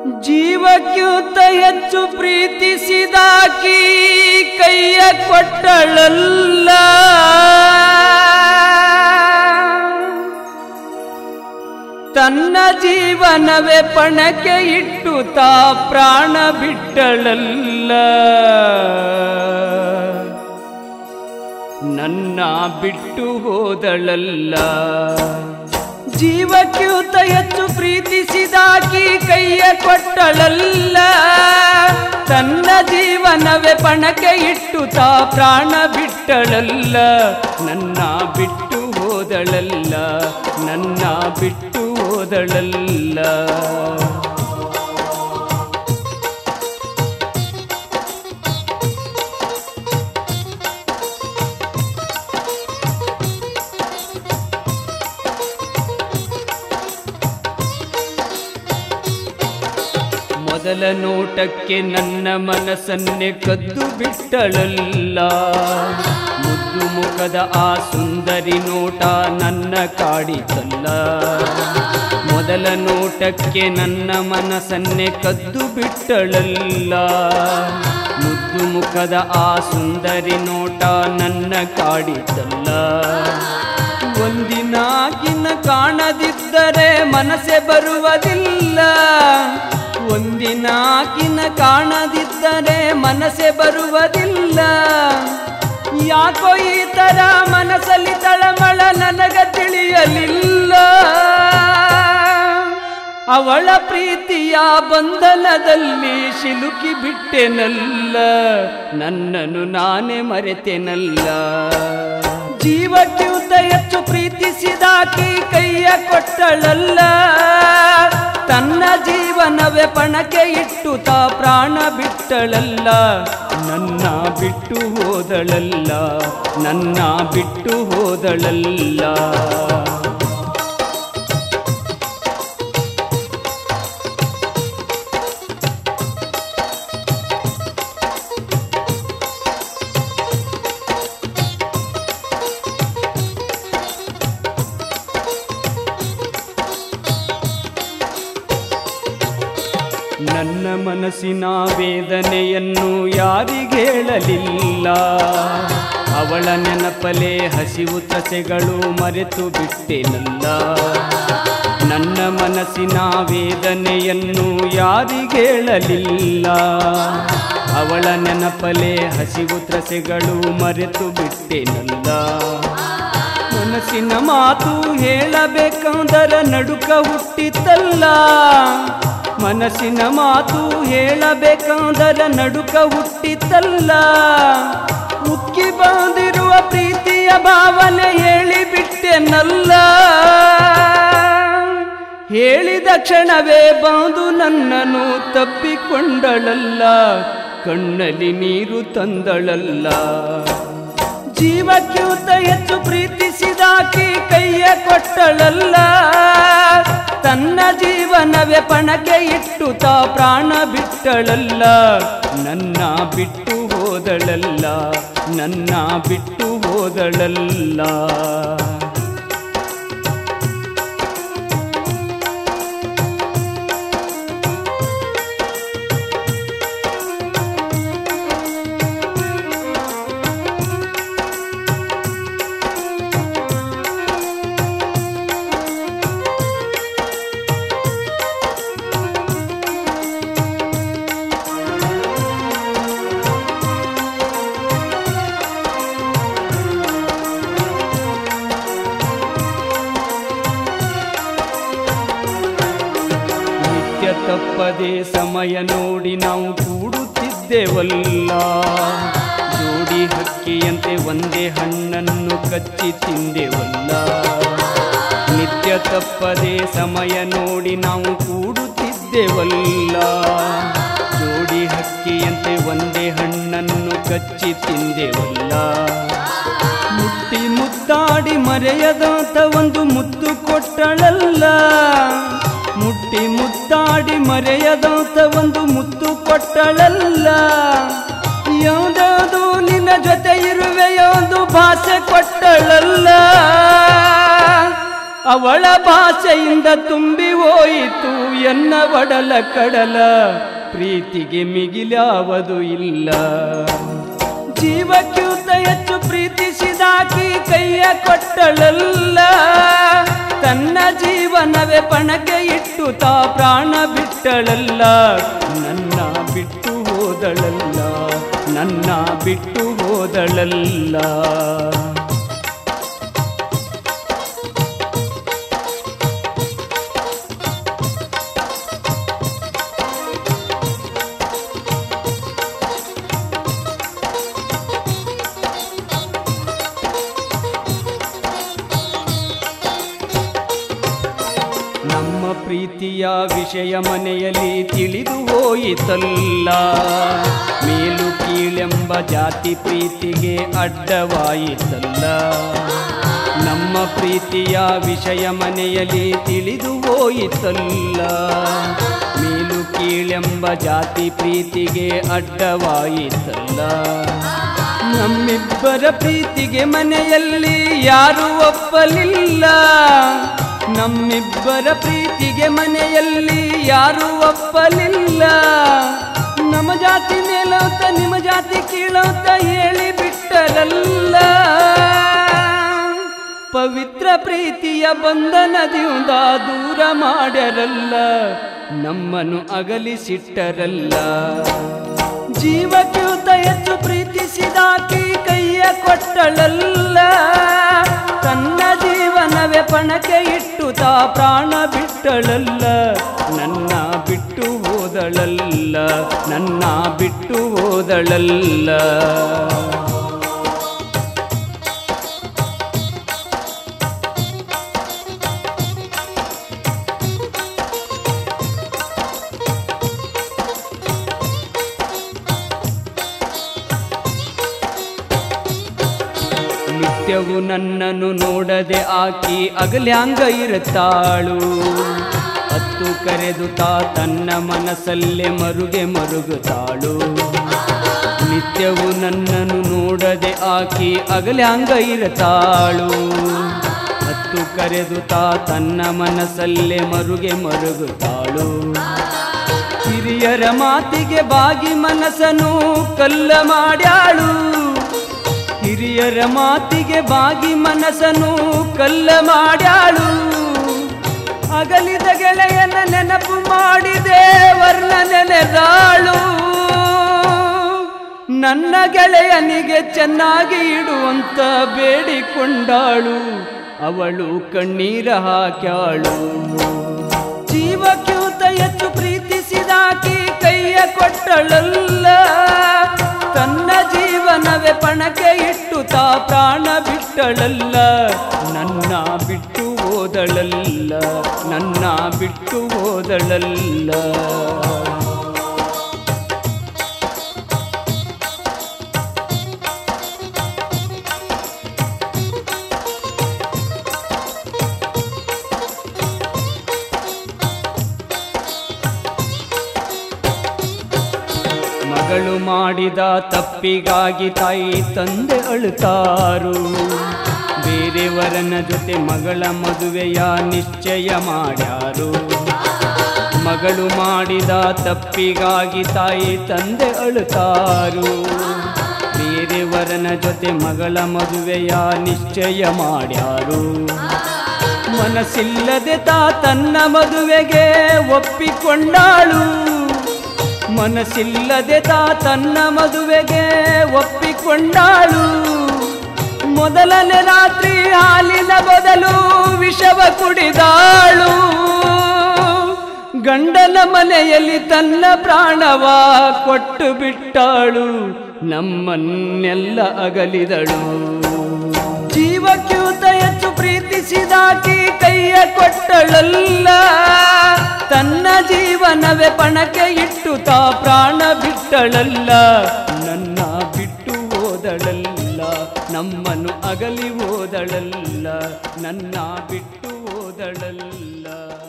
ಜೀವಕ್ಕಿಂತ ಹೆಚ್ಚು ಪ್ರೀತಿಸಿದಾಕಿ ಕೈಯ ಕೊಟ್ಟಳಲ್ಲ ತನ್ನ ಜೀವನವೇ ಪಣಕ್ಕೆ ಇಟ್ಟು ತಾ ಪ್ರಾಣ ಬಿಟ್ಟಳಲ್ಲ ನನ್ನ ಬಿಟ್ಟು ಹೋದಳಲ್ಲ ಜೀವಕ್ಕಿಂತ ಹೆಚ್ಚು ಪ್ರೀತಿಸಿದಾಕಿ ಕೈಯ ಕೊಟ್ಟಳಲ್ಲ ತನ್ನ ಜೀವನವೇ ಪಣಕ್ಕೆ ಇಟ್ಟು ತಾ ಪ್ರಾಣ ಬಿಟ್ಟಳಲ್ಲ ನನ್ನ ಬಿಟ್ಟು ಹೋದಳಲ್ಲ ನನ್ನ ಬಿಟ್ಟು ಹೋದಳಲ್ಲ ಮೊದಲ ನೋಟಕ್ಕೆ ನನ್ನ ಮನಸ್ಸನ್ನೇ ಕದ್ದು ಬಿಟ್ಟಳಲ್ಲ ಮುದ್ದು ಮುಖದ ಆ ಸುಂದರಿ ನೋಟ ನನ್ನ ಕಾಡಿತಲ್ಲ ಮೊದಲ ನೋಟಕ್ಕೆ ನನ್ನ ಮನಸ್ಸನ್ನೇ ಕದ್ದು ಬಿಟ್ಟಳಲ್ಲ ಮುದ್ದು ಮುಖದ ಆ ಸುಂದರಿ ನೋಟ ನನ್ನ ಕಾಡಿತಲ್ಲ ಒಂದಿನಾಗಿನ ಕಾಣದಿದ್ದರೆ ಮನಸ್ಸೆ ಬರುವುದಿಲ್ಲ ಒಂದಿನಾಕಿನ ಕಾಣದಿದ್ದರೆ ಮನಸ್ಸೆ ಬರುವುದಿಲ್ಲ ಯಾಕೋ ಈ ತರ ಮನಸ್ಸಲ್ಲಿ ತಳಮಳ ನನಗ ತಿಳಿಯಲಿಲ್ಲ ಅವಳ ಪ್ರೀತಿಯ ಬಂಧನದಲ್ಲಿ ಸಿಲುಕಿ ಬಿಟ್ಟೆನಲ್ಲ ನನ್ನನ್ನು ನಾನೇ ಮರೆತೆನಲ್ಲ ಜೀವಕ್ಕಿಂತ ಹೆಚ್ಚು ಪ್ರೀತಿಸಿದಾಕಿ ಕೈಯ ಕೊಟ್ಟಳಲ್ಲ ತನ್ನ ಜೀವನವೇ ಪಣಕ್ಕೆ ಇಟ್ಟು ತಾ ಪ್ರಾಣ ಬಿಟ್ಟಳಲ್ಲ ನನ್ನ ಬಿಟ್ಟು ಹೋದಳಲ್ಲ ನನ್ನ ಬಿಟ್ಟು ಹೋದಳಲ್ಲ ನನ್ನ ಮನಸ್ಸಿನ ವೇದನೆಯನ್ನು ಯಾರಿಗೇಳಲಿಲ್ಲ ಅವಳ ನೆನಪಲೆ ಹಸಿವು ತಸೆಗಳು ಮರೆತು ಬಿಟ್ಟೆನಲ್ಲ ನನ್ನ ಮನಸ್ಸಿನ ವೇದನೆಯನ್ನು ಯಾರಿಗೇಳಲಿಲ್ಲ ಅವಳ ನೆನಪಲೆ ಹಸಿವು ತ್ರಸೆಗಳು ಮರೆತು ಬಿಟ್ಟೆನಲ್ಲ ಮನಸ್ಸಿನ ಮಾತು ಹೇಳಬೇಕಂದರ ನಡುಕ ಹುಟ್ಟಿತಲ್ಲ ಮನಸ್ಸಿನ ಮಾತು ಹೇಳಬೇಕಂದರ ನಡುಕ ಹುಟ್ಟಿತಲ್ಲ ಉಕ್ಕಿ ಬಂದಿರುವ ಪ್ರೀತಿಯ ಭಾವನೆ ಹೇಳಿಬಿಟ್ಟೆನಲ್ಲ ಹೇಳಿದ ಕ್ಷಣವೇ ಬಂದು ನನ್ನನ್ನು ತಪ್ಪಿಕೊಂಡಳಲ್ಲ ಕಣ್ಣಲ್ಲಿ ನೀರು ತಂದಳಲ್ಲ ಜೀವಕ್ಕಿಂತ ಹೆಚ್ಚು ಪ್ರೀತಿಸಿದಾಕಿ ಕೈಯ ಕೊಟ್ಟಳಲ್ಲ ತನ್ನ ಜೀವನವೇ ಪಣಕ್ಕೆ ಇಟ್ಟು ತಾ ಪ್ರಾಣ ಬಿಟ್ಟಳಲ್ಲ ನನ್ನ ಬಿಟ್ಟು ಹೋದಳಲ್ಲ ನನ್ನ ಬಿಟ್ಟು ಹೋದಳಲ್ಲ ನಿತ್ಯ ತಪ್ಪದೆ ಸಮಯ ನೋಡಿ ನಾವು ಕೂಡುತ್ತಿದ್ದೆವಲ್ಲ ಜೋಡಿ ಹಕ್ಕಿಯಂತೆ ಒಂದೇ ಹಣ್ಣನ್ನು ಕಚ್ಚಿ ತಿಂದೆವಲ್ಲ ನಿತ್ಯ ತಪ್ಪದೆ ಸಮಯ ನೋಡಿ ನಾವು ಕೂಡುತ್ತಿದ್ದೆವಲ್ಲ ಜೋಡಿ ಹಕ್ಕಿಯಂತೆ ಒಂದೇ ಹಣ್ಣನ್ನು ಕಚ್ಚಿ ತಿಂದೆವಲ್ಲ ಮುಟ್ಟಿ ಮುತ್ತಾಡಿ ಮರೆಯದಂತ ಒಂದು ಮುತ್ತು ಕೊಟ್ಟಳಲ್ಲ ಮುಟ್ಟಿ ಮುತ್ತಾಡಿ ಮರೆಯದಂತ ಒಂದು ಮುತ್ತು ಕೊಟ್ಟಳಲ್ಲ ಯಾವುದಾದು ನಿನ್ನ ಜೊತೆ ಇರುವೆ ಒಂದು ಭಾಷೆ ಕೊಟ್ಟಳಲ್ಲ ಅವಳ ಭಾಷೆಯಿಂದ ತುಂಬಿ ಹೋಯಿತು ಎನ್ನ ಒಡಲ ಕಡಲ ಪ್ರೀತಿಗೆ ಮಿಗಿಲಾವದು ಇಲ್ಲ ಜೀವಕ್ಕಿಂತ ಹೆಚ್ಚು ಪ್ರೀತಿಸಿದಾಕಿ ಕೈಯ ಕೊಟ್ಟಳಲ್ಲ ತನ್ನ ಜೀವನವೇ ಪಣಕ್ಕೆ ಇಟ್ಟು ತಾ ಪ್ರಾಣ ಬಿಟ್ಟಳಲ್ಲ ನನ್ನ ಬಿಟ್ಟು ಹೋದಳಲ್ಲ ನನ್ನ ಬಿಟ್ಟು ಹೋದಳಲ್ಲ ನಮ್ಮ ಪ್ರೀತಿಯ ವಿಷಯ ಮನೆಯಲ್ಲಿ ತಿಳಿದು ಹೋಯಿತಲ್ಲ ಮೇಲು ಕೀಳೆಂಬ ಜಾತಿ ಪ್ರೀತಿಗೆ ಅಡ್ಡವಾಯಿತಲ್ಲ ನಮ್ಮ ಪ್ರೀತಿಯ ವಿಷಯ ಮನೆಯಲ್ಲಿ ತಿಳಿದು ಹೋಯಿತಲ್ಲ ಮೇಲು ಕೀಳೆಂಬ ಜಾತಿ ಪ್ರೀತಿಗೆ ಅಡ್ಡವಾಯಿತಲ್ಲ ನಮ್ಮಿಬ್ಬರ ಪ್ರೀತಿಗೆ ಮನೆಯಲ್ಲಿ ಯಾರು ಒಪ್ಪಲಿಲ್ಲ ನಮ್ಮಿಬ್ಬರ ಪ್ರೀತಿಗೆ ಮನೆಯಲ್ಲಿ ಯಾರು ಒಪ್ಪಲಿಲ್ಲ ನಮ್ಮ ಜಾತಿ ಮೇಲೋತ ನಿಮ್ಮ ಜಾತಿ ಕೀಳೋತ ಹೇಳಿ ಬಿಟ್ಟರಲ್ಲ ಪವಿತ್ರ ಪ್ರೀತಿಯ ಬಂಧನದಿಂದ ದೂರ ಮಾಡ್ಯರಲ್ಲ ನಮ್ಮನ್ನು ಅಗಲಿಸಿಟ್ಟರಲ್ಲ ಜೀವಕ್ಕಿಂತ ಹೆಚ್ಚು ಪ್ರೀತಿಸಿದಾಕಿ ಕೈಯ ಕೊಟ್ಟಳಲ್ಲ ತನ್ನ ಜೀವನವೇ ಪಣಕ್ಕೆ ಇಟ್ಟು ತಾ ಪ್ರಾಣ ಬಿಟ್ಟಳಲ್ಲ ನನ್ನ ಬಿಟ್ಟು ಹೋದಳಲ್ಲ ನನ್ನ ಬಿಟ್ಟು ಹೋದಳಲ್ಲ ನಿತ್ಯವು ನನ್ನನ್ನು ನೋಡದೆ ಆಕಿ ಅಗಲ್ಯಾಂಗ ಇರುತ್ತಾಳು ಹತ್ತು ಕರೆದು ತಾ ತನ್ನ ಮನಸ್ಸಲ್ಲೇ ಮರುಗೆ ಮರುಗುತ್ತಾಳು ನಿತ್ಯವು ನನ್ನನ್ನು ನೋಡದೆ ಆಕಿ ಅಗಲ್ಯಾಂಗ ಇರುತ್ತಾಳು ಹತ್ತು ಕರೆದು ತಾ ತನ್ನ ಮನಸ್ಸಲ್ಲೇ ಮರುಗೆ ಮರುಗುತ್ತಾಳು ಹಿರಿಯರ ಮಾತಿಗೆ ಬಾಗಿ ಮನಸ್ಸನ್ನು ಕಲ್ಲ ಮಾಡ್ಯಾಳು ಹಿರಿಯರ ಮಾತಿಗೆ ಬಾಗಿ ಮನಸ್ಸನ್ನು ಕಲ್ಲ ಮಾಡ್ಯಾಳು ಅಗಲಿದ ಗೆಳೆಯನ ನೆನಪು ಮಾಡಿದೆ ವರ್ಣ ನೆನೆದಾಳು ನನ್ನ ಗೆಳೆಯನಿಗೆ ಚೆನ್ನಾಗಿ ಇಡುವಂತ ಬೇಡಿಕೊಂಡಾಳು ಅವಳು ಕಣ್ಣೀರ ಹಾಕ್ಯಾಳು ಜೀವಕ್ಕಿಂತ ಹೆಚ್ಚು ಪ್ರೀತಿಸಿದಾಕಿ ಕೈಯ ಕೊಟ್ಟಳಲ್ಲ ತನ್ನ ಜೀವನವೇ ಪಣಕ್ಕೆ ಇಟ್ಟು ತಾ ಪ್ರಾಣ ಬಿಟ್ಟಳಲ್ಲ ನನ್ನ ಬಿಟ್ಟು ಹೋದಳಲ್ಲ ನನ್ನ ಬಿಟ್ಟು ಹೋದಳಲ್ಲ ಮಗಳು ಮಾಡಿದ ತಪ್ಪಿಗಾಗಿ ತಾಯಿ ತಂದೆ ಅಳುತ್ತಾರು ಬೇರೆಯವರನ ಜೊತೆ ಮಗಳ ಮದುವೆಯ ನಿಶ್ಚಯ ಮಾಡ್ಯಾರು ಮಗಳು ಮಾಡಿದ ತಪ್ಪಿಗಾಗಿ ತಾಯಿ ತಂದೆ ಅಳುತ್ತಾರು ಬೇರೆಯವರನ ಜೊತೆ ಮಗಳ ಮದುವೆಯ ನಿಶ್ಚಯ ಮಾಡ್ಯಾರು ಮನಸ್ಸಿಲ್ಲದೆ ತಾ ತನ್ನ ಮದುವೆಗೆ ಒಪ್ಪಿಕೊಂಡಾಳು ಮನಸ್ಸಿಲ್ಲದೆ ತಾ ತನ್ನ ಮದುವೆಗೆ ಒಪ್ಪಿಕೊಂಡಾಳು ಮೊದಲನೇ ರಾತ್ರಿ ಹಾಲಿನ ಬದಲು ವಿಷವ ಕುಡಿದಾಳು ಗಂಡನ ಮನೆಯಲ್ಲಿ ತನ್ನ ಪ್ರಾಣವ ಕೊಟ್ಟು ಬಿಟ್ಟಾಳು ನಮ್ಮನ್ನೆಲ್ಲ ಅಗಲಿದಳು ಜೀವಕ್ಕಿಂತ ಹೆಚ್ಚು ಪ್ರೀತಿಸಿದಾಕಿ ಕೈಯ ಕೊಟ್ಟಳಲ್ಲ ತನ್ನ ಜೀವನವೇ ಪಣಕ್ಕೆ ಇಟ್ಟು ತಾ ಪ್ರಾಣ ಬಿಟ್ಟಳಲ್ಲ ನನ್ನ ಬಿಟ್ಟು ಹೋದಳಲ್ಲ ನಮ್ಮನ್ನು ಅಗಲಿ ಹೋದಳಲ್ಲ ನನ್ನ ಬಿಟ್ಟು ಹೋದಳಲ್ಲ